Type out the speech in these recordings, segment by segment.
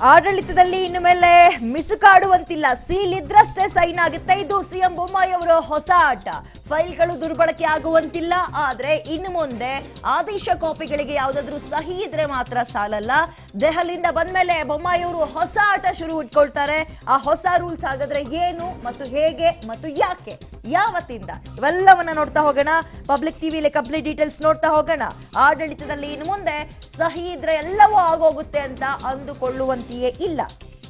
ಆಡಳಿತದಲ್ಲಿ ಇನ್ನು ಮೇಲೆ ಮಿಸುಕಾಡುವಂತಿಲ್ಲ ಸೀಲ್ ಇದ್ರಷ್ಟೇ ಸೈನ್ ಆಗುತ್ತೆ ಇದು ಸಿಎಂ ಬೊಮ್ಮಾಯಿ ಅವರ ಹೊಸ ಆಟ ಫೈಲ್ಗಳು ದುರ್ಬಳಕೆ ಆಗುವಂತಿಲ್ಲ ಆದ್ರೆ ಇನ್ನು ಮುಂದೆ ಆದೇಶ ಕಾಪಿಗಳಿಗೆ ಯಾವ್ದಾದ್ರು ಸಹಿ ಇದ್ರೆ ಮಾತ್ರ ಸಾಲಲ್ಲ ದೆಹಲಿಯಿಂದ ಬಂದ್ಮೇಲೆ ಬೊಮ್ಮಾಯಿ ಅವರು ಹೊಸ ಆಟ ಶುರು ಇಟ್ಕೊಳ್ತಾರೆ ಆ ಹೊಸ ರೂಲ್ಸ್ ಹಾಗಾದ್ರೆ ಏನು ಮತ್ತು ಹೇಗೆ ಮತ್ತು ಯಾಕೆ ಯಾವತ್ತಿಂದ ಇವೆಲ್ಲವನ್ನ ನೋಡ್ತಾ ಹೋಗೋಣ ಪಬ್ಲಿಕ್ ಟಿವಿಲಿ ಕಂಪ್ಲೀಟ್ ಡೀಟೇಲ್ಸ್ ನೋಡ್ತಾ ಹೋಗೋಣ ಆಡಳಿತದಲ್ಲಿ ಇನ್ನು ಮುಂದೆ ಸಹಿ ಇದ್ರೆ ಎಲ್ಲವೂ ಆಗೋಗುತ್ತೆ ಅಂತ ಅಂದುಕೊಳ್ಳುವಂತೆಯೇ ಇಲ್ಲ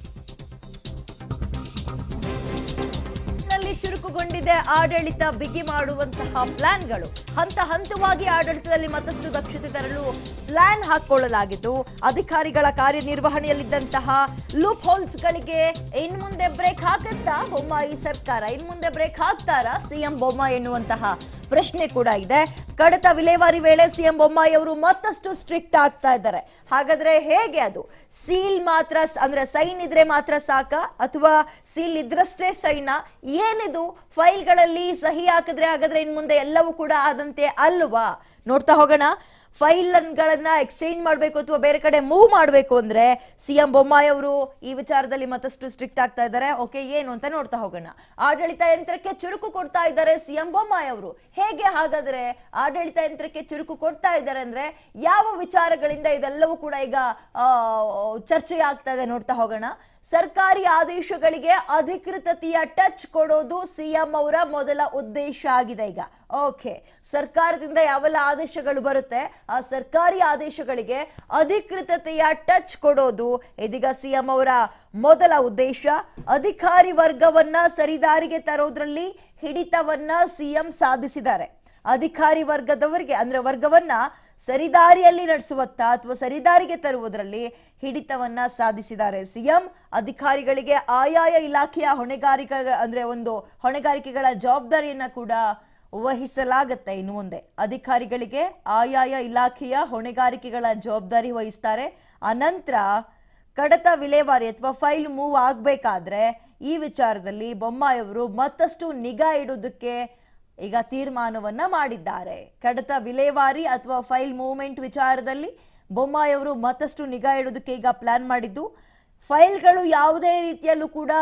ನಲ್ಲಿ ಚುರುಕುಗೊಂಡಿದೆ ಆಡಳಿತ ಬಿಗಿ ಮಾಡುವಂತಹ ಪ್ಲಾನ್ಗಳು ಹಂತ ಹಂತವಾಗಿ ಆಡಳಿತದಲ್ಲಿ ಮತ್ತಷ್ಟು ದಕ್ಷತೆ ತರಲು ಪ್ಲಾನ್ ಹಾಕೊಳ್ಳಲಾಗಿದ್ದು ಅಧಿಕಾರಿಗಳ ಕಾರ್ಯನಿರ್ವಹಣೆಯಲ್ಲಿದ್ದಂತಹ ಲೂಪ್ ಹೋಲ್ಸ್ಗಳಿಗೆ ಇನ್ ಮುಂದೆ ಬ್ರೇಕ್ ಹಾಕುತ್ತಾ ಬೊಮ್ಮಾಯಿ ಸರ್ಕಾರ ಇನ್ ಮುಂದೆ ಬ್ರೇಕ್ ಹಾಕ್ತಾರಾ ಸಿಎಂ ಬೊಮ್ಮಾಯಿ ಎನ್ನುವಂತಹ ಪ್ರಶ್ನೆ ಕೂಡ ಇದೆ ಕಡತ ವಿಲೇವಾರಿ ವೇಳೆ ಸಿಎಂ ಬೊಮ್ಮಾಯಿ ಅವರು ಮತ್ತಷ್ಟು ಸ್ಟ್ರಿಕ್ಟ್ ಆಗ್ತಾ ಇದ್ದಾರೆ ಹಾಗಾದ್ರೆ ಹೇಗೆ ಅದು ಸೀಲ್ ಮಾತ್ರ ಸ್- ಅಂದ್ರೆ ಸೈನ್ ಇದ್ರೆ ಮಾತ್ರ ಸಾಕ ಅಥವಾ ಸೀಲ್ ಇದ್ರಷ್ಟೇ ಸೈನಾ ಏನಿದು ಫೈಲ್ಗಳಲ್ಲಿ ಸಹಿ ಹಾಕಿದ್ರೆ ಹಾಗಾದ್ರೆ ಇನ್ ಮುಂದೆ ಎಲ್ಲವೂ ಕೂಡ ಆದಂತೆ ಅಲ್ವಾ ನೋಡ್ತಾ ಹೋಗೋಣ ಫೈಲ್ಗಳನ್ನ ಎಕ್ಸ್ಚೇಂಜ್ ಮಾಡಬೇಕು ಅಥವಾ ಬೇರೆ ಕಡೆ ಮೂವ್ ಮಾಡಬೇಕು ಅಂದ್ರೆ ಸಿಎಂ ಬೊಮ್ಮಾಯಿ ಅವರು ಈ ವಿಚಾರದಲ್ಲಿ ಮತ್ತಷ್ಟು ಸ್ಟ್ರಿಕ್ಟ್ ಆಗ್ತಾ ಇದ್ದಾರೆ ಓಕೆ ಏನು ಅಂತ ನೋಡ್ತಾ ಹೋಗೋಣ ಆಡಳಿತ ಯಂತ್ರಕ್ಕೆ ಚುರುಕು ಕೊಡ್ತಾ ಇದ್ದಾರೆ ಸಿಎಂ ಬೊಮ್ಮಾಯಿ ಅವರು ಹೇಗೆ ಹಾಗಾದ್ರೆ ಆಡಳಿತ ಯಂತ್ರಕ್ಕೆ ಚುರುಕು ಕೊಡ್ತಾ ಇದ್ದಾರೆ ಅಂದ್ರೆ ಯಾವ ವಿಚಾರಗಳಿಂದ ಇದೆಲ್ಲವೂ ಕೂಡ ಈಗ ಆ, ಚರ್ಚೆ ಆಗ್ತಾ ಇದೆ ನೋಡ್ತಾ ಹೋಗೋಣ ಸರ್ಕಾರಿ ಆದೇಶಗಳಿಗೆ ಅಧಿಕೃತತೆಯ ಟಚ್ ಕೊಡೋದು ಸಿಎಂ ಅವರ ಮೊದಲ ಉದ್ದೇಶ ಆಗಿದೆ ಈಗ ಓಕೆ ಸರ್ಕಾರದಿಂದ ಯಾವೆಲ್ಲ ಆದೇಶಗಳು ಬರುತ್ತೆ ಆ ಸರ್ಕಾರಿ ಆದೇಶಗಳಿಗೆ ಅಧಿಕೃತತೆಯ ಟಚ್ ಕೊಡೋದು ಇದೀಗ ಸಿಎಂ ಅವರ ಮೊದಲ ಉದ್ದೇಶ ಅಧಿಕಾರಿ ವರ್ಗವನ್ನ ಸರಿದಾರಿಗೆ ತರೋದ್ರಲ್ಲಿ ಹಿಡಿತವನ್ನ ಸಿಎಂ ಸಾಧಿಸಿದ್ದಾರೆ ಅಧಿಕಾರಿ ವರ್ಗದವರಿಗೆ ಅಂದ್ರೆ ವರ್ಗವನ್ನ ಸರಿದಾರಿಯಲ್ಲಿ ನಡೆಸುವತ್ತ ಅಥವಾ ಸರಿದಾರಿಗೆ ತರುವುದರಲ್ಲಿ ಹಿಡಿತವನ್ನ ಸಾಧಿಸಿದ್ದಾರೆ ಸಿಎಂ ಅಧಿಕಾರಿಗಳಿಗೆ ಆಯಾಯ ಇಲಾಖೆಯ ಹೊಣೆಗಾರಿಕೆ ಅಂದ್ರೆ ಒಂದು ಹೊಣೆಗಾರಿಕೆಗಳ ಜವಾಬ್ದಾರಿಯನ್ನ ಕೂಡ ವಹಿಸಲಾಗತ್ತೆ ಇನ್ನು ಮುಂದೆ ಅಧಿಕಾರಿಗಳಿಗೆ ಆಯಾಯ ಇಲಾಖೆಯ ಹೊಣೆಗಾರಿಕೆಗಳ ಜವಾಬ್ದಾರಿ ವಹಿಸ್ತಾರೆ ಅನಂತರ ಕಡತ ವಿಲೇವಾರಿ ಅಥವಾ ಫೈಲ್ ಮೂವ್ ಆಗಬೇಕಾದ್ರೆ ಈ ವಿಚಾರದಲ್ಲಿ ಬೊಮ್ಮಾಯಿಯವರು ಮತ್ತಷ್ಟು ನಿಗಾ ಇಡೋದಕ್ಕೆ ಈಗ ತೀರ್ಮಾನವನ್ನ ಮಾಡಿದ್ದಾರೆ ಕಡತ ವಿಲೇವಾರಿ ಅಥವಾ ಫೈಲ್ ಮೂವ್ಮೆಂಟ್ ವಿಚಾರದಲ್ಲಿ ಬೊಮ್ಮಾಯಿಯವರು ಮತ್ತಷ್ಟು ನಿಗಾ ಇಡೋದಕ್ಕೆ ಈಗ ಪ್ಲಾನ್ ಮಾಡಿದ್ದು ಫೈಲ್ಗಳು ಯಾವುದೇ ರೀತಿಯಲ್ಲೂ ಕೂಡ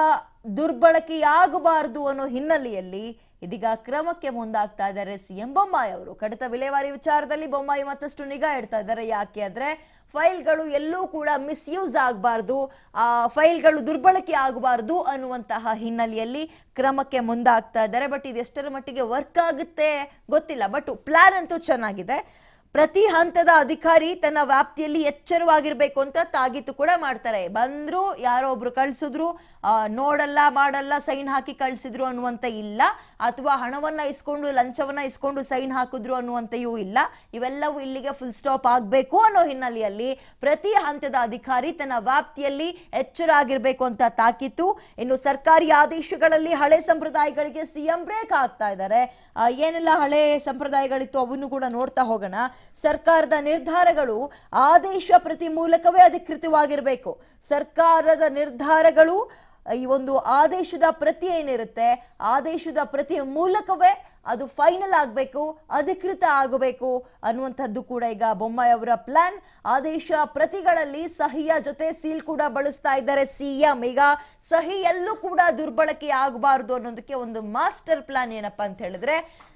ದುರ್ಬಳಕೆಯಾಗಬಾರದು ಅನ್ನೋ ಹಿನ್ನೆಲೆಯಲ್ಲಿ ಇದೀಗ ಕ್ರಮಕ್ಕೆ ಮುಂದಾಗ್ತಾ ಇದ್ದಾರೆ ಸಿಎಂ ಬೊಮ್ಮಾಯಿ ಅವರು ಕಡತ ವಿಲೇವಾರಿ ವಿಚಾರದಲ್ಲಿ ಬೊಮ್ಮಾಯಿ ಮತ್ತಷ್ಟು ನಿಗಾ ಇಡ್ತಾ ಇದ್ದಾರೆ ಯಾಕೆ ಅಂದ್ರೆ ಫೈಲ್ಗಳು ಎಲ್ಲೂ ಕೂಡ ಮಿಸ್ಯೂಸ್ ಆಗಬಾರ್ದು ಆ ಫೈಲ್ಗಳು ದುರ್ಬಳಕೆ ಆಗಬಾರ್ದು ಅನ್ನುವಂತಹ ಹಿನ್ನೆಲೆಯಲ್ಲಿ ಕ್ರಮಕ್ಕೆ ಮುಂದಾಗ್ತಾ ಇದ್ದಾರೆ ಬಟ್ ಇದು ಎಷ್ಟರ ಮಟ್ಟಿಗೆ ವರ್ಕ್ ಆಗುತ್ತೆ ಗೊತ್ತಿಲ್ಲ ಬಟ್ ಪ್ಲಾನ್ ಅಂತೂ ಚೆನ್ನಾಗಿದೆ ಪ್ರತಿ ಹಂತದ ಅಧಿಕಾರಿ ತನ್ನ ವ್ಯಾಪ್ತಿಯಲ್ಲಿ ಎಚ್ಚರವಾಗಿರ್ಬೇಕು ಅಂತ ತಾಗೀತು ಕೂಡ ಮಾಡ್ತಾರೆ ಬಂದ್ರು ಯಾರೋ ಒಬ್ರು ಕಳ್ಸಿದ್ರು ಆ, ನೋಡಲ್ಲ ಮಾಡಲ್ಲ ಸೈನ್ ಹಾಕಿ ಕಳ್ಸಿದ್ರು ಅನ್ನುವಂತ ಇಲ್ಲ ಅಥವಾ ಹಣವನ್ನ ಇಸ್ಕೊಂಡು ಲಂಚವನ್ನ ಇಸ್ಕೊಂಡು ಸೈನ್ ಹಾಕಿದ್ರು ಅನ್ನುವಂತೆಯೂ ಇಲ್ಲ ಇವೆಲ್ಲವೂ ಇಲ್ಲಿಗೆ ಫುಲ್ ಸ್ಟಾಪ್ ಆಗಬೇಕು ಅನ್ನೋ ಹಿನ್ನೆಲೆಯಲ್ಲಿ ಪ್ರತಿ ಹಂತದ ಅಧಿಕಾರಿ ತನ್ನ ವ್ಯಾಪ್ತಿಯಲ್ಲಿ ಎಚ್ಚರ ಆಗಿರ್ಬೇಕು ಅಂತ ತಾಕೀತು ಇನ್ನು ಸರ್ಕಾರಿ ಆದೇಶಗಳಲ್ಲಿ ಹಳೆ ಸಂಪ್ರದಾಯಗಳಿಗೆ ಸಿಎಂ ಬ್ರೇಕ್ ಹಾಕ್ತಾ ಇದ್ದಾರೆ ಆ, ಏನೆಲ್ಲ ಹಳೆ ಸಂಪ್ರದಾಯಗಳಿತ್ತು ಅವನ್ನು ಕೂಡ ನೋಡ್ತಾ ಹೋಗೋಣ ಸರ್ಕಾರದ ನಿರ್ಧಾರಗಳು ಆದೇಶ ಪ್ರತಿ ಮೂಲಕವೇ ಅಧಿಕೃತವಾಗಿರಬೇಕು ಸರ್ಕಾರದ ನಿರ್ಧಾರಗಳು ಈ ಒಂದು ಆದೇಶದ ಪ್ರತಿ ಏನಿರುತ್ತೆ ಆದೇಶದ ಪ್ರತಿ ಮೂಲಕವೇ ಅದು ಫೈನಲ್ ಆಗಬೇಕು ಅಧಿಕೃತ ಆಗಬೇಕು ಅನ್ನುವಂಥದ್ದು ಕೂಡ ಈಗ ಬೊಮ್ಮಾಯಿ ಅವರ ಪ್ಲಾನ್ ಆದೇಶ ಪ್ರತಿಗಳಲ್ಲಿ ಸಹಿಯ ಜೊತೆ ಸೀಲ್ ಕೂಡ ಬಳಸ್ತಾ ಇದ್ದಾರೆ ಸಿಎಂ ಈಗ ಸಹಿ ಎಲ್ಲೂ ಕೂಡ ದುರ್ಬಳಕೆ ಆಗಬಾರ್ದು ಅನ್ನೋದಕ್ಕೆ ಒಂದು ಮಾಸ್ಟರ್ ಪ್ಲಾನ್ ಏನಪ್ಪಾ ಅಂತ ಹೇಳಿದ್ರೆ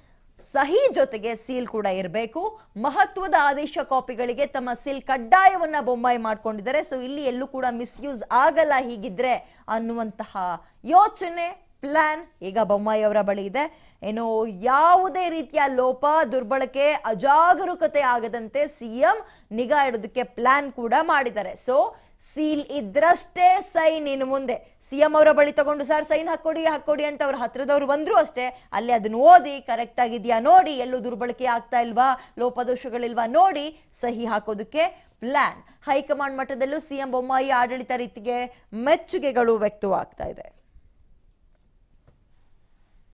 ಸಹಿ ಜೊತೆಗೆ ಸೀಲ್ ಕೂಡ ಇರಬೇಕು ಮಹತ್ವದ ಆದೇಶ ಕಾಪಿಗಳಿಗೆ ತಮ್ಮ ಸೀಲ್ ಕಡ್ಡಾಯವನ್ನ ಬೊಮ್ಮಾಯಿ ಮಾಡ್ಕೊಂಡಿದ್ದಾರೆ ಸೊ ಇಲ್ಲಿ ಎಲ್ಲೂ ಕೂಡ ಮಿಸ್ಯೂಸ್ ಆಗಲ್ಲ ಹೀಗಿದ್ರೆ ಅನ್ನುವಂತಹ ಯೋಚನೆ ಪ್ಲಾನ್ ಈಗ ಬೊಮ್ಮಾಯಿ ಅವರ ಬಳಿ ಇದೆ ಏನು ಯಾವುದೇ ರೀತಿಯ ಲೋಪ ದುರ್ಬಳಕೆ ಅಜಾಗರೂಕತೆ ಆಗದಂತೆ ಸಿಎಂ ನಿಗಾ ಇಡೋದಕ್ಕೆ ಪ್ಲಾನ್ ಕೂಡ ಮಾಡಿದ್ದಾರೆ ಸೊ ಸೀಲ್ ಇದ್ರಷ್ಟೇ ಸೈನ್ ಇನ್ನು ಮುಂದೆ ಸಿಎಂ ಅವರ ಬಳಿ ತಗೊಂಡು ಸರ್ ಸೈನ್ ಹಾಕೊಡಿ ಹಾಕೊಡಿ ಅಂತ ಅವ್ರ ಹತ್ರದವ್ರು ಬಂದ್ರು ಅಷ್ಟೇ ಅಲ್ಲಿ ಅದನ್ನ ಓದಿ ಕರೆಕ್ಟ್ ಆಗಿದೆಯಾ ನೋಡಿ ಎಲ್ಲೂ ದುರ್ಬಳಕೆ ಆಗ್ತಾ ಇಲ್ವಾ ಲೋಪದೋಷಗಳಿಲ್ವಾ ನೋಡಿ ಸಹಿ ಹಾಕೋದಕ್ಕೆ ಪ್ಲಾನ್ ಹೈಕಮಾಂಡ್ ಮಟ್ಟದಲ್ಲೂ ಸಿಎಂ ಬೊಮ್ಮಾಯಿ ಆಡಳಿತ ರೀತಿಗೆ ಮೆಚ್ಚುಗೆಗಳು ವ್ಯಕ್ತವಾಗ್ತಾ ಇದೆ